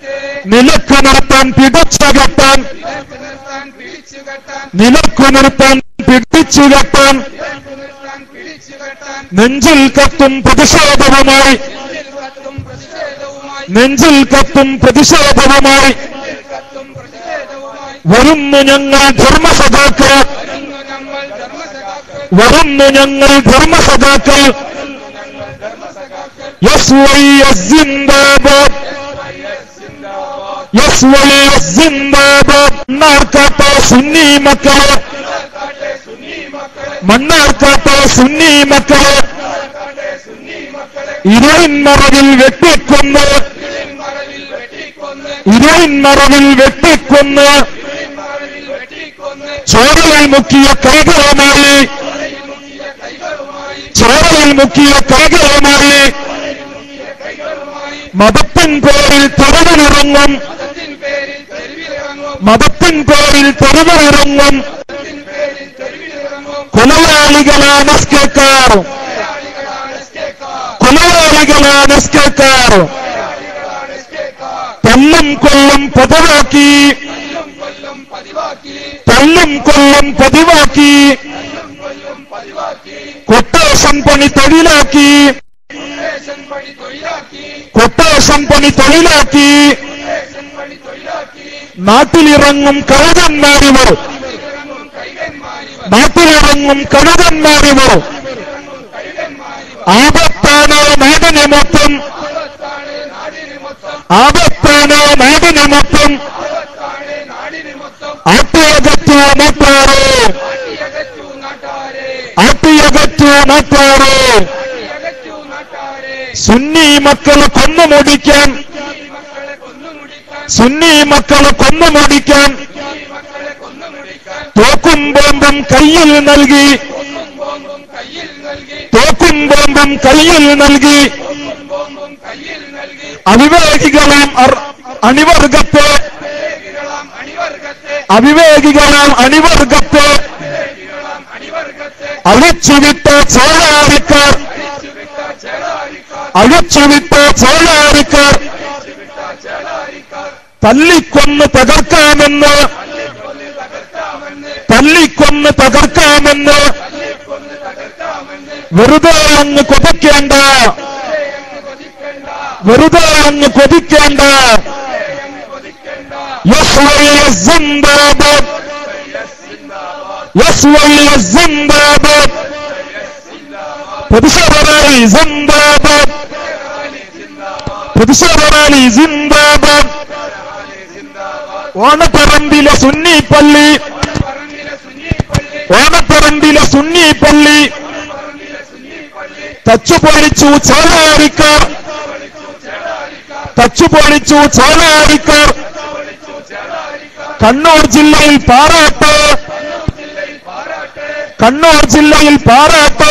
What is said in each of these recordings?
നിലക്ക് നിർത്താൻ പിടിച്ചകത്താൻ നിലക്ക് നിർത്താൻ പിടിച്ചുകെട്ടാൻ നിലക്കു നിർത്താൻ പിടിച്ചുകെട്ടാൻ നിലക്ക് നിർത്താൻ പിടിച്ചുകെട്ടാൻ നെഞ്ചിൽ കത്തും പ്രതിഷേധവുമായി നെഞ്ചിൽ കത്തും പ്രതിഷേധവുമായി നെഞ്ചിൽ കത്തും പ്രതിഷേധവുമായി നെഞ്ചിൽ കത്തും പ്രതിഷേധവുമായി വരുന്നു ഞങ്ങൾ ധർമ്മസഖാക്കൾ വരുന്നു നമ്മൾ ധർമ്മസഖാക്കൾ വരുന്നു ഞങ്ങൾ ധർമ്മസഖാക്കൾ വരുന്നു ഞങ്ങൾ ധർമ്മസഖാക്കൾ എസ് വൈ എസ് ജിന്ദാബാദ് സിന്ദാബാദ് എസ് വൈ എസ് ജിന്ദാബാദ് മണ്ണാർക്കാട്ടെ സുന്നി മക്കളെ കാട്ടെ സുന്നി മക്കളെ മണ്ണാർക്കാട്ടെ സുന്നി മക്കളെ കാട്ടെ സുന്നി മക്കളെ ഇരുളിൻ മറവിൽ വെട്ടിക്കൊന്ന് മറവിൽ വെട്ടിക്കൊന്ന് ഇരുളിൻ മറവിൽ വെട്ടിക്കൊന്ന് മറവിൽ വെട്ടിക്കൊന്ന് ചോരയിൽ മുക്കിയ കൈകളുമായി മുക്കിയ കൈകളുമായി ചോരയിൽ മുക്കിയ കൈകളുമായി കൈകളുമായി മതത്തിൻ പേരിൽ തെരുവിലിറങ്ങും മതത്തിൻ പേരിൽ തെരുവിലിറങ്ങും മതത്തിൻ പേരിൽ തെരുവിലിറങ്ങും മതത്തിൻ പേരിൽ തെരുവിലിറങ്ങും കൊലയാളികളാണ് എസ്കേക്കാർ മലയാളികളാണ് എസ്കേക്കാർ കൊലയാളികളാണ് എസ്കേക്കാർ മലയാളികളാണ് എസ്കേക്കാർ തല്ലും കൊല്ലും പതിവാക്കി കൊല്ലും കൊല്ലും പതിവാക്കി തല്ലും കൊല്ലും പതിവാക്കി കൊല്ലും കൊല്ലും പതിവാക്കി കൊട്ടേഷൻ പണി തൊഴിലാക്കി റേഷൻ പണി തൊഴിലാക്കി കൊട്ടേഷൻ പണി തൊഴിലാക്കി റേഷൻ പണി തൊഴിലാക്കി നാട്ടിലിറങ്ങും കഴുകന്മാരിവർ ഇറങ്ങും കൈകന്മാരിവർ നാട്ടിലിറങ്ങും കഴുകന്മാരിവർ ഇറങ്ങും കൈകന്മാരിവർ ആപത്താണ് നാടിന് മൊത്തം ആപത്താണ് നാടിന് മൊത്തം ആപത്താണ് നാടിന് മൊത്തം ആപത്താണ് നാടിന് മൊത്തം ആട്ടിയകറ്റു നാട്ടാറ് അകറ്റു നാട്ടാരെ ആട്ടിയകറ്റു നാട്ടാറ് അകറ്റു നാട്ടാരെ സുന്നി മക്കളെ കൊന്നുമുടിക്കാൻ ഈ മക്കളെ കൊന്നുമുടിക്കാൻ സുന്നി മക്കളെ കൊന്നുമുടിക്കാൻ ഈ മക്കളെ കൊന്നുമുടിക്കാൻ തോക്കും ബോംബും കയ്യിൽ നൽകി ബോംബും ബോംബും കയ്യിൽ നൽകി തോക്കും ബോംബും കയ്യിൽ നൽകി ബോംബും ബോംബും കയ്യിൽ നൽകി അവിവേകികളാം അർ- അണിവർഗത്തെ വിവേകികളാം അണിവർഗത്തെ അവിവേകികളാം അണിവർഗത്തെ വിവേകികളാം അണിവർഗത്തെ അഴിച്ചുവിട്ട ചോഴാരിക്കാർ അഴിച്ചുവിട്ട ചേളാരിക്കാർ അഴിച്ചുവിട്ട ചോഴാരിക്കാർ അഴിച്ചുവിട്ട ചേളാരിക്കാർ തല്ലിക്കൊന്ന് തകർക്കാമെന്ന് തല്ലിക്കൊന്ന് തകർക്കാമെന്ന് തല്ലിക്കൊന്ന് തകർക്കാമെന്ന് തല്ലിക്കൊന്ന് തകർക്കാമെന്ന് വെറുതെ അങ്ങ് കൊതിക്കേണ്ട അങ്ങ് കൊതിക്കണ്ട വെറുതെ അങ്ങ് കൊതിക്കേണ്ട അങ്ങ് കൊതിക്കണ്ട യെസ് വൈ എസ് സിന്ദാബാദ് യെസ് വൈ എസ് സിന്ദാബാദ് പ്രതിഷേധ റാലി സിന്ദാബാദ് പ്രതിഷേധ റാലി സിന്ദാബാദ് ഓണപ്പറമ്പിലെ സുന്നി പള്ളി പറമ്പിലെ സുന്നി പള്ളി ഓണപ്പറമ്പിലെ സുന്നി പള്ളി പറമ്പിലെ സുന്നി പള്ളി തച്ചുപൊളിച്ചു ചോലാരിക്കാർ തച്ചുപൊളിച്ചു ചോലാരിക്കാർ കണ്ണൂർ ജില്ലയിൽ പാറാട്ട് കണ്ണൂർ ജില്ലയിൽ പാറാട്ട്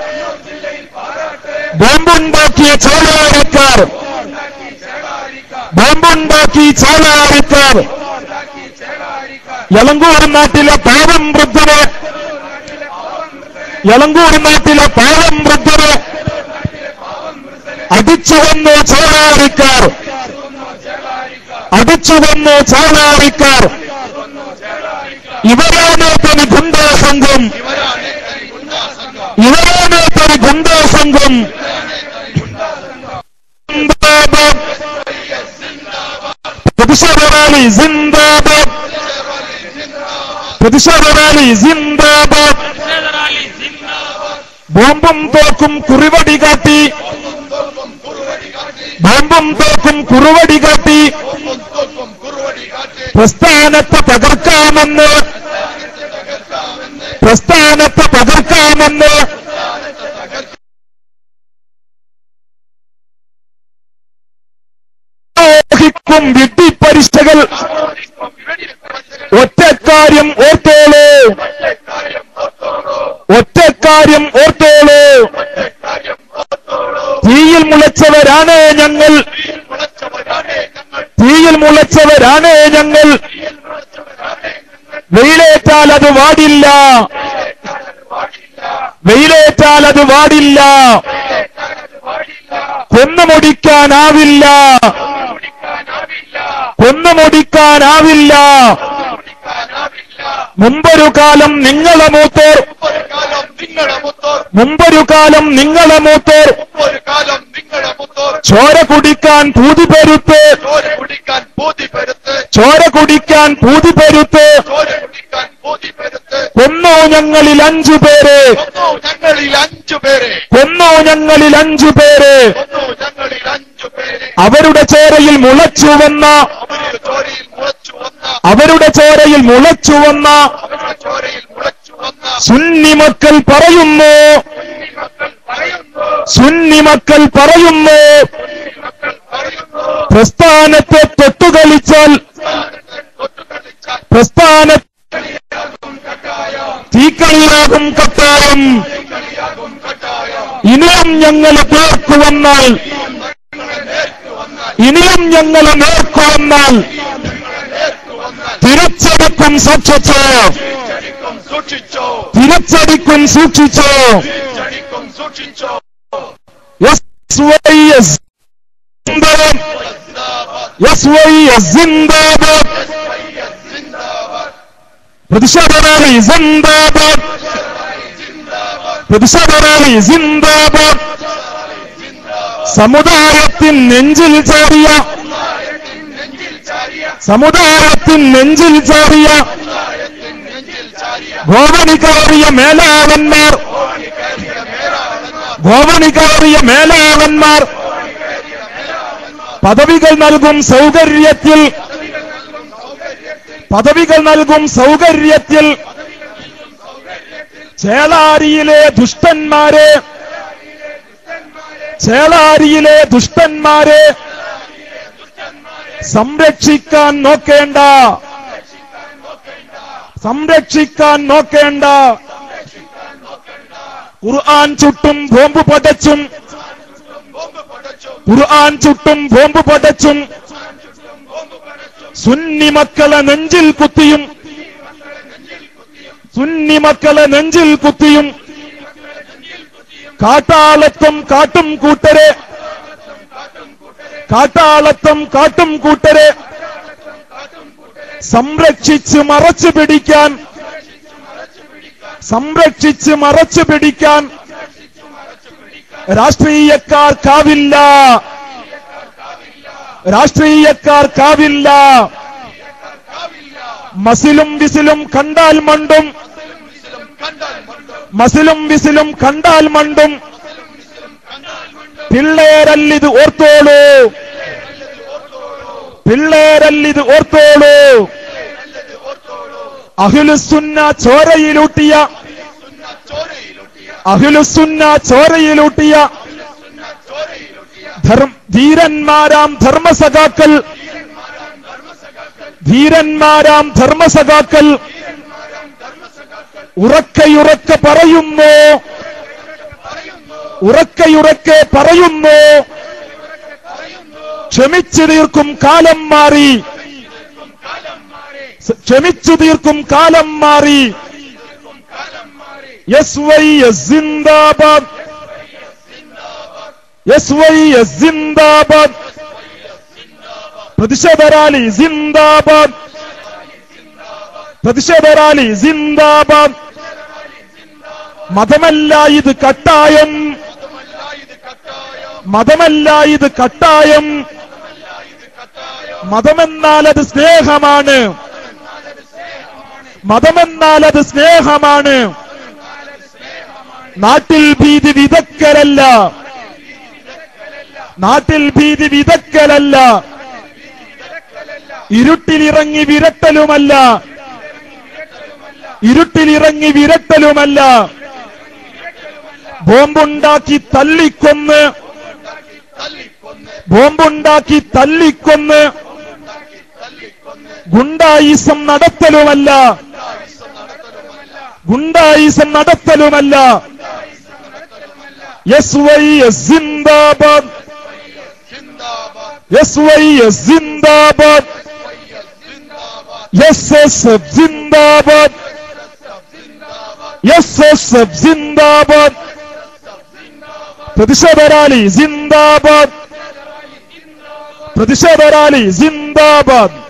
ബോംബുണ്ടാക്കിയ ചോലാരിക്കാർ ബോംബുണ്ടാക്കി ചോലാരിക്കാർ എളങ്കൂർ നാട്ടിലെ പാവം വൃദ്ധന് എളങ്കൂർ നാട്ടിലെ പാവം വൃദ്ധന് അടിച്ചു വന്നു ചോലാരിക്കാർ അടിച്ചു വന്നു ചോലാരിക്കാർ ഇവരാണ് തനി ഗുണ്ടാ സംഘം ഇവരാണ് തനി ഗുണ്ടാ സംഘം സിന്ദാബാദ് പ്രതിഷേധ റാലി സിന്ദാബാദ് പ്രതിഷേധ റാലി സിന്ദാബാദ് ബോംബും തോക്കും കുറിവടി കാട്ടി ബോംബും തോക്കും കുറുവടി കാട്ടി പ്രസ്ഥാനത്തെ തകർക്കാമെന്ന് പ്രസ്ഥാനത്തെ തകർക്കാമെന്ന് ും വിട്ടിപ്പരിഷ്ഠകൾ ഒറ്റക്കാര്യം ഓർത്തോളൂ ഒറ്റക്കാര്യം ഓർത്തോളൂ തീയിൽ മുളച്ചവരാണ് ഞങ്ങൾ തീയിൽ മുളച്ചവരാണ് ഞങ്ങൾ വെയിലേറ്റാൽ അത് വാടില്ല വെയിലേറ്റാൽ അത് വാടില്ല കൊന്നുമുടിക്കാനാവില്ല കൊന്നുമുടിക്കാനാവില്ല പിടിക്കാനാവില്ല മുമ്പൊരു കാലം നിങ്ങളെ മൂത്തോർ ഒരു കാലം നിങ്ങളുടെ മുത്തോർ മുമ്പൊരു കാലം നിങ്ങളെ മൂത്തോർ ഒരു കാലം നിങ്ങളുടെ മുത്തോർ ചോര കുടിക്കാൻ പൂതി പെരുത്ത് ചോര കുടിക്കാൻ പൂതി പെരുത്ത് ചോര കുടിക്കാൻ പൂതി പെരുത്ത് ചോര കുടിക്കാൻ പൂതി പെരുത്ത് കൊന്നു ഞങ്ങളിൽ അഞ്ചു പേര് കൊന്നു ഞങ്ങളിൽ അഞ്ചു പേരെ കൊന്നു ഞങ്ങളിൽ അഞ്ചു പേര് കൊന്നു ഞങ്ങളിൽ അഞ്ചു പേരെ അവരുടെ ചോരയിൽ മുളച്ചു വന്ന അവരുടെ ചോരയിൽ മുളച്ചു വന്ന അവരുടെ ചോരയിൽ മുളച്ചു വന്ന അവരുടെ ചോരയിൽ മുളച്ചു വന്ന സുന്നി മക്കൾ പറയുന്നു കുഞ്ഞി മക്കൾ പറയുന്നു സുന്നി മക്കൾ പറയുന്നു കുഞ്ഞി മക്കൾ പറയുന്നു പ്രസ്ഥാനത്തെ തൊട്ടുകളിച്ചാൽ സ്ഥാനത്ത് തൊട്ടുകളിച്ചാൽ പ്രസ്ഥാന കളിയാകും കട്ടായം തീക്കളിയാകും കട്ടായം കളിയാകും കട്ടായം ഇനിയും ഞങ്ങൾ നേർക്കു വന്നാൽ ഞങ്ങളെ നേർക്ക് വന്നാൽ ഇനിയും ഞങ്ങൾ നേർക്കു വന്നാൽ ഞങ്ങളെ നേർക്ക് വന്നാൽ തിരിച്ചടിക്കും സൂക്ഷിച്ചോ ചടിക്കും സൂക്ഷിച്ചോ തിരിച്ചടിക്കും സൂക്ഷിച്ചോ ചടിക്കും സൂക്ഷിച്ചോ എസ് വൈ എസ് സിന്ദാബാദ് എസ് വൈ എസ് സിന്ദാബാദ് വൈഎസ് സിന്ദാബാദ് പ്രതിഷേധ റാലി സിന്ദാബാദ് പ്രതിഷേധ റാലി സിന്ദാബാദ് സമുദായത്തിൻ നെഞ്ചിൽ ചാറിയ നെഞ്ചിൽ ചാരിയ സമുദായത്തിൻ നെഞ്ചിൽ ചാറിയ സമുദായത്തിൻ നെഞ്ചിൽ ചാരിയ ഗോവണി കയറിയ മേലാളന്മാർ ഓണി കയറിയ മേലാളന്മാർ ഗോവണി കയറിയ മേലാളന്മാർ പദവികൾ നൽകും സൗകര്യത്തിൽ പദവികൾ നൽകും സൗകര്യത്തിൽ ചേളാരിയിലെ ദുഷ്ടന്മാരെ ചേളാരിയിലെ ദുഷ്ടന്മാരെ സംരക്ഷിക്കാൻ നോക്കേണ്ട സംരക്ഷിക്കാൻ നോക്കേണ്ട ഖുർആൻ ചുട്ടും ബോംബ് പടച്ചും ബോംബ് പടച്ചു ഖുർആൻ ചുട്ടും ബോംബ് പടച്ചും ബോംബ് പടച്ചു സുന്നി മക്കളെ നെഞ്ചിൽ കുത്തിയും സുന്നി മക്കളെ നെഞ്ചിൽ കുത്തിയും കാട്ടാളത്വം കാട്ടും കൂട്ടരെ കാട്ടാളത്വം കാട്ടും കൂട്ടരെ സംരക്ഷിച്ച് മറച്ചു പിടിക്കാൻ സംരക്ഷിച്ച് മറച്ചു പിടിക്കാൻ രാഷ്ട്രീയക്കാർക്കാവില്ല രാഷ്ട്രീയക്കാർക്കാവില്ല മസിലും വിസിലും കണ്ടാൽ മണ്ടും കണ്ടാൽ മണ്ടോ മസിലും വിസിലും കണ്ടാൽ മണ്ടും പിള്ളേരല്ലിത് ഓർത്തോളൂ പിള്ളേരല്ലിത് ഓർത്തോളൂ അഖിലുസുന്ന ചോരയിലൂട്ടിയ ചോരയിലൊട്ടിയ അഖിലുസുന്ന ചോരയിലൂട്ടിയ ചോരയിലൊട്ടിയ ധർമ്മ ധീരന്മാരാം ധർമ്മസഖാക്കൾ ധീരന്മാരാം ധർമ്മസഖാക്കൾ ഉറക്കയുറക്കെ പറയുന്നു ഉറക്കയുറക്കെ പറയുന്നു ക്ഷമിച്ചു തീർക്കും കാലം മാറി സ- ക്ഷമിച്ചു തീർക്കും കാലം മാറി എസ് വൈ എസ് സിന്ദാബാദ് എസ് വൈ എസ് സിന്ദാബാദ് പ്രതിഷേധ റാലി സിന്ദാബാദ് പ്രതിഷേധ റാലി സിന്ദാബാദ് മതമല്ല ഇത് കട്ടായം മതമല്ല ഇത് കട്ടായം മതമല്ല ഇത് കട്ടായം ഇത് കട്ടായം മതമെന്നാൽ അത് സ്നേഹമാണ് മതമെന്നാൽ അത് സ്നേഹമാണ് നാട്ടിൽ ഭീതി വിതക്കലല്ല നാട്ടിൽ ഭീതി വിതക്കലല്ല ഇരുട്ടിലിറങ്ങി വിരട്ടലുമല്ല ഇരുട്ടിലിറങ്ങി വിരട്ടലുമല്ല ബോംബുണ്ടാക്കി തല്ലിക്കൊന്ന് തല്ലിക്കൊന്ന് ബോംബുണ്ടാക്കി തല്ലിക്കൊന്ന് തല്ലിക്കൊന്ന് ഗുണ്ടായിസം നടത്തലുമല്ല ഗുണ്ടായിസം നടത്തലുമല്ല എസ് വൈ എസ് സിന്ദാബാദ് സിന്ദാബാദ് എസ് വൈ എസ് സിന്ദാബാദ് സിന്ദാബാദ് എസ് എസ് എഫ് സിന്ദാബാദ് എസ് എസ് എഫ് സിന്ദാബാദ് പ്രതിഷേധ റാലി സിന്ദാബാദ് പ്രതിഷേധ റാലി സിന്ദാബാദ്